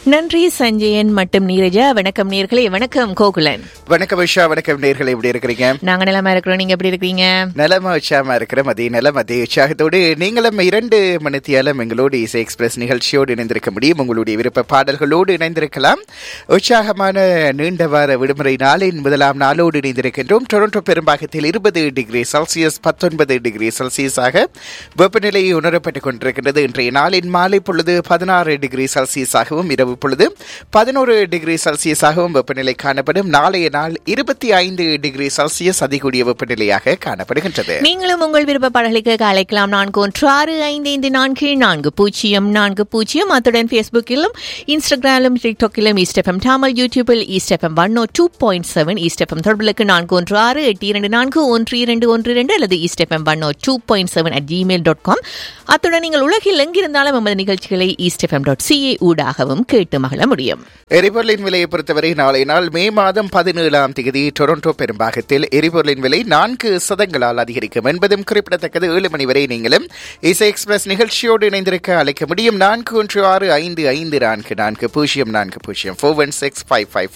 நன்றி சஞ்சயன் மற்றும் நீரஜா வணக்கம் நேர்களே வணக்கம் கோகுலன் வணக்கம் உஷா வணக்கம் நேர்கள் எப்படி இருக்கிறீங்க நாங்க நிலமா இருக்கிறோம் நீங்க எப்படி இருக்கீங்க நலமா உற்சாகமா இருக்கிற மதிய நலம் மதிய உற்சாகத்தோடு நீங்களும் இரண்டு மணித்தியாலும் எங்களோடு இசை எக்ஸ்பிரஸ் நிகழ்ச்சியோடு இணைந்திருக்க முடியும் உங்களுடைய விருப்ப பாடல்களோடு இணைந்திருக்கலாம் உற்சாகமான நீண்ட வார விடுமுறை நாளின் முதலாம் நாளோடு இணைந்திருக்கின்றோம் டொரண்டோ பெரும்பாகத்தில் இருபது டிகிரி செல்சியஸ் பத்தொன்பது டிகிரி செல்சியஸாக வெப்பநிலை உணரப்பட்டுக் கொண்டிருக்கின்றது இன்றைய நாளின் மாலை பொழுது பதினாறு டிகிரி செல்சியஸாகவும் இரவு பொழுது பதினோரு டிகிரி செல்சியஸாகவும் வெப்பநிலை காணப்படும் நாளைய நாள் இருபத்தி ஐந்து டிகிரி செல்சியஸ் அதிகூடிய வெப்பநிலையாக காணப்படுகின்றது நீங்களும் உங்கள் விருப்ப பாடல்களுக்கு அழைக்கலாம் நான்கு ஒன்று ஆறு ஐந்து ஐந்து நான்கு நான்கு பூஜ்ஜியம் நான்கு பூஜ்ஜியம் அத்துடன் ஃபேஸ்புக்கிலும் இன்ஸ்டாகிராமிலும் டிக்டாக்கிலும் ஈஸ்டெஃபம் டாமல் யூடியூபில் East FM one O two point seven East FM தொடர்புகளுக்கு நான்கு ஒன்று ஆறு எட்டு இரண்டு நான்கு ஒன்று இரண்டு ஒன்று இரண்டு அல்லது East FM one O two point seven at Gmail dot com அத்துடன் நீங்கள் உலகில் எங்கிருந்தாலும் எமது நிகழ்ச்சிகளை ஈஸ்டெஃபம் டாட் சிஏ ஊடாகவும் கேட்டு மகிழ முடியும் எரிபொருளின் விலையை பொறுத்தவரை நாளை நாள் மே மாதம் பதினேழாம் தேதி டொரண்டோ பெரும்பாகத்தில் எரிபொருளின் விலை நான்கு சதங்களால் அதிகரிக்கும் என்பதும் குறிப்பிடத்தக்கது ஏழு மணி வரை நீங்களும் இசை எக்ஸ்பிரஸ் நிகழ்ச்சியோடு இணைந்திருக்க அழைக்க முடியும் நான்கு ஒன்று ஆறு ஐந்து ஐந்து நான்கு நான்கு பூஜ்ஜியம் நான்கு பூஜ்ஜியம் four one six five five